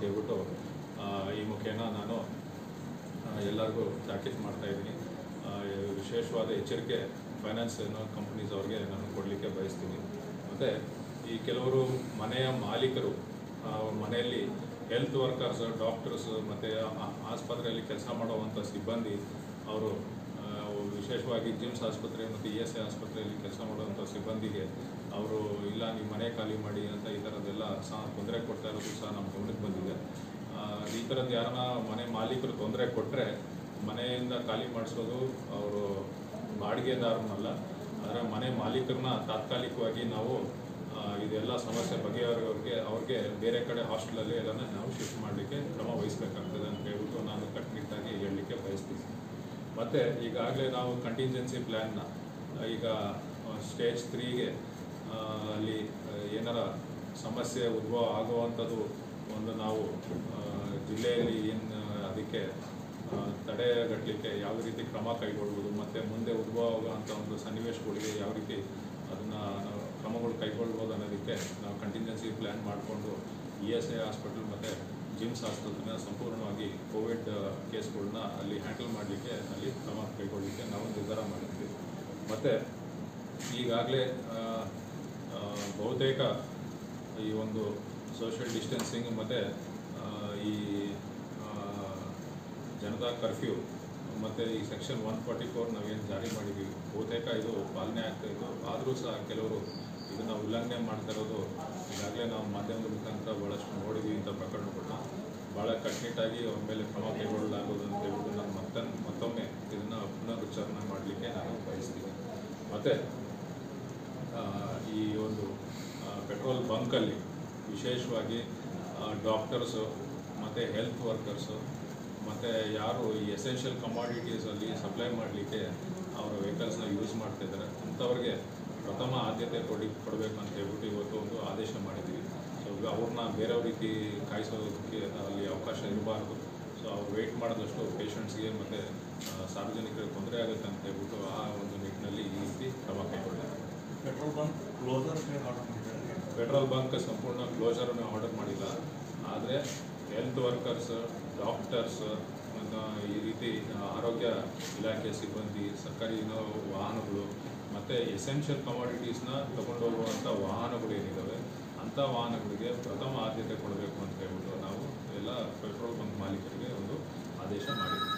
ಹೇಳ್ಬಿಟ್ಟು ಆ, ಈ ಮುಖೇನ ನಾನು ಆ, ಎಲ್ಲರಿಗೂ ತಾಕೀತು ಮಾಡ್ತಾ ಇದ್ದೀನಿ ಆ, ವಿಶೇಷವಾದ ಎಚ್ಚರಿಕೆ ಫೈನಾನ್ಸ್ ಕಂಪ್ನೀಸ್ ಅವ್ರಿಗೆ ನಾನು ಕೊಡಲಿಕ್ಕೆ ಬಯಸ್ತೀನಿ ಮತ್ತು ಈ ಕೆಲವರು ಮನೆಯ ಮಾಲೀಕರು ಆ, ಅವ್ರ ಮನೆಯಲ್ಲಿ ಹೆಲ್ತ್ ವರ್ಕರ್ಸ್ ಡಾಕ್ಟರ್ಸ್ ಮತ್ತು ಆಸ್ಪತ್ರೆಯಲ್ಲಿ ಕೆಲಸ ಮಾಡುವಂಥ ಸಿಬ್ಬಂದಿ ಅವರು ಆ, ವಿಶೇಷವಾಗಿ ಜಿಮ್ಸ್ ಆಸ್ಪತ್ರೆ ಮತ್ತು ಇ ಎಸ್ ಐ ಆಸ್ಪತ್ರೆಯಲ್ಲಿ ಕೆಲಸ ಮಾಡುವಂಥ ಸಿಬ್ಬಂದಿಗೆ ಅವರು ಇಲ್ಲ ನೀವು ಮನೆ ಖಾಲಿ ಮಾಡಿ ಅಂತ ಈ ಥರದ್ದೆಲ್ಲ ಸಹ ತೊಂದರೆ ಕೊಡ್ತಾ ಇರೋದು ಸಹ ನಮ್ಮ ಗಮನಕ್ಕೆ ಬಂದಿದೆ ಆ, ಈ ಥರದ್ದು ಯಾರನ್ನ ಮನೆ ಮಾಲೀಕರು ತೊಂದರೆ ಕೊಟ್ಟರೆ ಮನೆಯಿಂದ ಖಾಲಿ ಮಾಡಿಸೋದು ಅವರು ಬಾಡಿಗೆದಾರನಲ್ಲ ಆದರೆ ಮನೆ ಮಾಲೀಕರನ್ನ ತಾತ್ಕಾಲಿಕವಾಗಿ ನಾವು ಆ, ಇದೆಲ್ಲ ಸಮಸ್ಯೆ ಬಗೆಹರಿಯೋರಿಗೆ ಅವ್ರಿಗೆ ಬೇರೆ ಕಡೆ ಹಾಸ್ಟೆಲಲ್ಲಿ ಎಲ್ಲನ ನಾವು ಶಿಫ್ಟ್ ಮಾಡಲಿಕ್ಕೆ ಕ್ರಮ ವಹಿಸಬೇಕಾಗ್ತದೆ ಅಂತ ಹೇಳ್ಬಿಟ್ಟು ನಾನು ಕಟ್ಟುನಿಟ್ಟಾಗಿ ಹೇಳಲಿಕ್ಕೆ ಬಯಸ್ತೀನಿ ಮತ್ತು ಈಗಾಗಲೇ ನಾವು ಕಂಟಿಂಜೆನ್ಸಿ ಪ್ಲ್ಯಾನ್ನ ಈಗ ಸ್ಟೇಜ್ ತ್ರೀಗೆ ಅಲ್ಲಿ ಆ, ಏನಾರ ಸಮಸ್ಯೆ ಉದ್ಭವ ಆಗುವಂಥದ್ದು ಒಂದು ನಾವು ಆ, ಜಿಲ್ಲೆಯಲ್ಲಿ ಏನು ಅದಕ್ಕೆ ಆ, ತಡೆಗಟ್ಟಲಿಕ್ಕೆ ಯಾವ ರೀತಿ ಕ್ರಮ ಕೈಗೊಳ್ಬೋದು ಮತ್ತು ಮುಂದೆ ಉದ್ಭವ ಆಗುವಂಥ ಒಂದು ಸನ್ನಿವೇಶಗಳಿಗೆ ಯಾವ ರೀತಿ ಅದನ್ನು ನಾವು ಕ್ರಮಗಳು ಕೈಗೊಳ್ಬೋದು ಅನ್ನೋದಕ್ಕೆ ನಾವು ಕಂಟಿಂಜೆನ್ಸಿ ಪ್ಲ್ಯಾನ್ ಮಾಡಿಕೊಂಡು ಇ ಎಸ್ ಐ ಹಾಸ್ಪಿಟಲ್ ಮತ್ತು ಜಿಮ್ಸ್ ಆಸ್ಪತ್ರೆನ ಸಂಪೂರ್ಣವಾಗಿ ಕೋವಿಡ್ ಕೇಸ್ಗಳನ್ನ ಅಲ್ಲಿ ಹ್ಯಾಂಡಲ್ ಮಾಡಲಿಕ್ಕೆ ಅಲ್ಲಿ ಕ್ರಮ ಕೈಗೊಳ್ಳಲಿಕ್ಕೆ ನಾವು ನಿರ್ಧಾರ ಮಾಡಿದ್ವಿ ಮತ್ತು ಈಗಾಗಲೇ ಬಹುತೇಕ ಈ ಒಂದು ಸೋಷಿಯಲ್ ಡಿಸ್ಟೆನ್ಸಿಂಗ್ ಮತ್ತು ಈ ಆ, ಜನತಾ ಕರ್ಫ್ಯೂ ಮತ್ತು ಈ ಸೆಕ್ಷನ್ ಒನ್ ಫಾರ್ಟಿ ಫೋರ್ ನಾವೇನು ಜಾರಿ ಮಾಡಿದ್ದೀವಿ ಬಹುತೇಕ ಇದು ಪಾಲನೆ ಆಗ್ತಾ ಇತ್ತು ಆದರೂ ಸಹ ಕೆಲವರು ಇದನ್ನು ಉಲ್ಲಂಘನೆ ಮಾಡ್ತಾ ಇರೋದು ಈಗಾಗಲೇ ನಾವು ಮಾಧ್ಯಮದ ಮುಖಾಂತರ ಭಾಳಷ್ಟು ನೋಡಿದ್ದೀವಿ ಇಂಥ ಪ್ರಕರಣಗಳನ್ನ ಭಾಳ ಕಟ್ಟುನಿಟ್ಟಾಗಿ ಅವ್ರ ಮೇಲೆ ಕ್ರಮ ಕೈಗೊಳ್ಳಲಾಗುವುದು ಅಂತ ಹೇಳ್ಬಿಟ್ಟು ನಾನು ಮತ್ತೆ ಮತ್ತೊಮ್ಮೆ ಇದನ್ನು ಪುನರುಚ್ಚಾರಣೆ ಮಾಡಲಿಕ್ಕೆ ನಾನು ಬಯಸ್ತೀನಿ ಮತ್ತು ಆ, ಈ ಒಂದು ಆ, ಪೆಟ್ರೋಲ್ ಬಂಕಲ್ಲಿ ವಿಶೇಷವಾಗಿ ಡಾಕ್ಟರ್ಸು ಮತ್ತು ಹೆಲ್ತ್ ವರ್ಕರ್ಸು ಮತ್ತು ಯಾರು ಈ ಎಸೆನ್ಷಿಯಲ್ ಕಮಾಡಿಟೀಸಲ್ಲಿ ಸಪ್ಲೈ ಮಾಡಲಿಕ್ಕೆ ಅವರ ವೆಹಿಕಲ್ಸ್ನ ಯೂಸ್ ಮಾಡ್ತಿದ್ದಾರೆ ಅಂಥವ್ರಿಗೆ ಪ್ರಥಮ ಆದ್ಯತೆ ಕೊಡಿ ಕೊಡಬೇಕು ಅಂತ ಹೇಳ್ಬಿಟ್ಟು ಇವತ್ತು ಒಂದು ಆದೇಶ ಮಾಡಿದ್ದೀವಿ ಸೊ ಅವ್ರನ್ನ ಬೇರೆ ರೀತಿ ಕಾಯಿಸೋದಕ್ಕೆ ಅಲ್ಲಿ ಅವಕಾಶ ಇರಬಾರ್ದು ಸೊ ಅವ್ರು ವೆಯ್ಟ್ ಮಾಡಿದಷ್ಟು ಪೇಷಂಟ್ಸ್ಗೆ ಮತ್ತು ಸಾರ್ವಜನಿಕರಿಗೆ ತೊಂದರೆ ಆಗುತ್ತೆ ಅಂತ ಹೇಳ್ಬಿಟ್ಟು ಆ ಒಂದು ನಿಟ್ಟಿನಲ್ಲಿ ಈ ರೀತಿ ಕ್ರಮ ಕೈಗೊಳ್ಳಲಾಗಿದೆ ಪೆಟ್ರೋಲ್ ಬಂಕ್ ಕ್ಲೋಸರ್ ಆರ್ಡರ್ ಮಾಡಿದ್ದಾರೆ ಪೆಟ್ರೋಲ್ ಬಂಕ್ ಸಂಪೂರ್ಣ ಕ್ಲೋಸರ್ನ ಆರ್ಡರ್ ಮಾಡಿಲ್ಲ ಆದರೆ ಹೆಲ್ತ್ ವರ್ಕರ್ಸ್ ಡಾಕ್ಟರ್ಸ್ ಮತ್ತು ಈ ರೀತಿ ಆರೋಗ್ಯ ಇಲಾಖೆ ಸಿಬ್ಬಂದಿ ಸರ್ಕಾರಿ ಏನೋ ವಾಹನಗಳು ಮತ್ತು ಎಸೆನ್ಷಿಯಲ್ ಕಮಾಡಿಟೀಸ್ನ ತಗೊಂಡೋಗುವಂಥ ವಾಹನಗಳು ಏನಿದ್ದಾವೆ ಅಂಥ ವಾಹನಗಳಿಗೆ ಪ್ರಥಮ ಆದ್ಯತೆ ಕೊಡಬೇಕು ಅಂತ ಹೇಳ್ಬಿಟ್ಟು ನಾವು ಎಲ್ಲ ಪೆಟ್ರೋಲ್ ಬಂಕ್ ಮಾಲೀಕರಿಗೆ ಒಂದು ಆದೇಶ ಮಾಡಿದ್ದೀವಿ